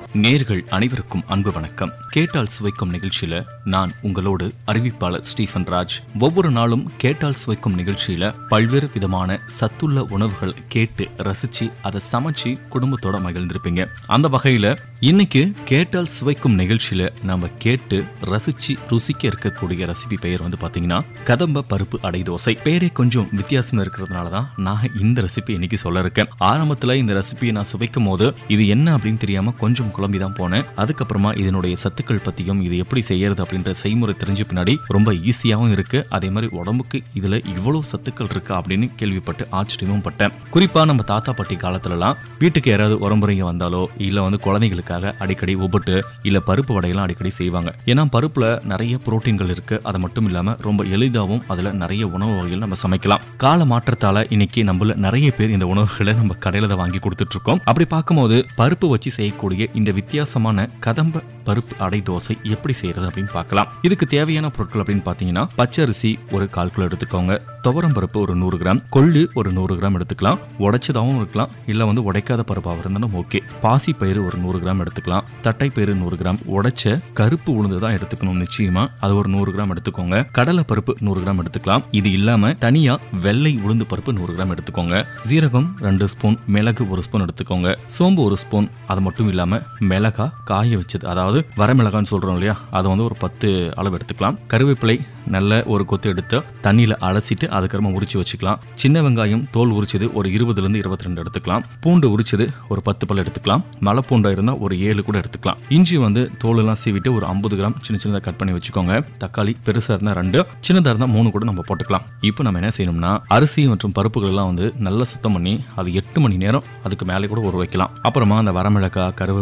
நேர்கள் அனைவருக்கும் அன்பு வணக்கம் கேட்டால் சுவைக்கும் நிகழ்ச்சியில நான் உங்களோடு அறிவிப்பாளர் ஸ்டீஃபன் ராஜ் ஒவ்வொரு நாளும் கேட்டால் சுவைக்கும் நிகழ்ச்சியில பல்வேறு விதமான சத்துள்ள உணவுகள் கேட்டு ரசிச்சு அதை சமைச்சு குடும்பத்தோட மகிழ்ந்திருப்பீங்க அந்த வகையில இன்னைக்கு கேட்டால் சுவைக்கும் நிகழ்ச்சியில நம்ம கேட்டு ரசிச்சு ருசிக்க இருக்கக்கூடிய ரெசிபி பெயர் வந்து பாத்தீங்கன்னா கதம்ப பருப்பு அடை தோசை பேரே கொஞ்சம் வித்தியாசம் இருக்கிறதுனால தான் நான் இந்த ரெசிபி இன்னைக்கு சொல்ல இருக்கேன் ஆரம்பத்துல இந்த ரெசிபியை நான் சுவைக்கும் போது இது என்ன அப்படின்னு தெரியாம கொஞ்சம் குழம்பி தான் போனேன் அதுக்கப்புறமா இதனுடைய சத்துக்கள் பத்தியும் இது எப்படி செய்யறது அப்படின்ற செய்முறை தெரிஞ்ச பின்னாடி ரொம்ப ஈஸியாவும் இருக்கு அதே மாதிரி உடம்புக்கு இதுல இவ்வளவு சத்துக்கள் இருக்கா அப்படின்னு கேள்விப்பட்டு ஆச்சரியமும் பட்டேன் குறிப்பா நம்ம தாத்தா பாட்டி காலத்துலலாம் வீட்டுக்கு யாராவது உரம்புறைங்க வந்தாலோ இல்ல வந்து குழந்தைகளுக்காக அடிக்கடி உபட்டு இல்ல பருப்பு வடையெல்லாம் அடிக்கடி செய்வாங்க ஏன்னா பருப்புல நிறைய புரோட்டீன்கள் இருக்கு அது மட்டும் இல்லாம ரொம்ப எளிதாகவும் அதுல நிறைய உணவு வகைகள் நம்ம சமைக்கலாம் கால மாற்றத்தால இன்னைக்கு நம்மள நிறைய பேர் இந்த உணவுகளை நம்ம கடையில தான் வாங்கி கொடுத்துட்டு இருக்கோம் அப்படி பார்க்கும்போது பருப்பு வச்சு செய்யக்கூடிய இந்த வித்தியாசமான கதம்ப பருப்பு அடை தோசை எப்படி செய்யறது அப்படின்னு பார்க்கலாம் இதுக்கு தேவையான பொருட்கள் அப்படின்னு பாத்தீங்கன்னா பச்சரிசி ஒரு கால் கிலோ எடுத்துக்கோங்க துவரம் பருப்பு ஒரு நூறு கிராம் கொள்ளு ஒரு நூறு கிராம் எடுத்துக்கலாம் உடைச்சதாகவும் இருக்கலாம் இல்ல வந்து உடைக்காத பருப்பாக இருந்தாலும் ஓகே பாசி பயிறு ஒரு நூறு கிராம் எடுத்துக்கலாம் தட்டை பயிறு நூறு கிராம் உடைச்ச கருப்பு உளுந்து தான் எடுத்துக்கணும் நிச்சயமா அது ஒரு நூறு கிராம் எடுத்துக்கோங்க கடலை பருப்பு நூறு கிராம் எடுத்துக்கலாம் இது இல்லாம தனியா வெள்ளை உளுந்து பருப்பு நூறு கிராம் எடுத்துக்கோங்க ஜீரகம் ரெண்டு ஸ்பூன் மிளகு ஒரு ஸ்பூன் எடுத்துக்கோங்க சோம்பு ஒரு ஸ்பூன் அது மட்டும் இல்லாம மிளகா காய வச்சது அதாவது வரமிளகான்னு சொல்றோம் இல்லையா அதை வந்து ஒரு பத்து அளவு எடுத்துக்கலாம் கருவேப்பிலை நல்ல ஒரு கொத்து எடுத்து தண்ணியில அலசிட்டு அதுக்கப்புறமா உரிச்சு வச்சுக்கலாம் சின்ன வெங்காயம் தோல் உரிச்சது ஒரு இருபதுல இருந்து இருபத்தி ரெண்டு எடுத்துக்கலாம் பூண்டு உரிச்சது ஒரு பத்து பல் எடுத்துக்கலாம் மலை பூண்டா இருந்தா ஒரு ஏழு கூட எடுத்துக்கலாம் இஞ்சி வந்து தோல் எல்லாம் சீவிட்டு ஒரு ஐம்பது கிராம் சின்ன சின்னதாக கட் பண்ணி வச்சுக்கோங்க தக்காளி பெருசா இருந்தா ரெண்டு சின்னதா இருந்தா மூணு கூட நம்ம போட்டுக்கலாம் இப்போ நம்ம என்ன செய்யணும்னா அரிசி மற்றும் பருப்புகள் எல்லாம் வந்து நல்லா சுத்தம் பண்ணி அது எட்டு மணி நேரம் அதுக்கு மேலே கூட ஊற வைக்கலாம் அப்புறமா அந்த வரமிளகாய் கருவேப்பிலை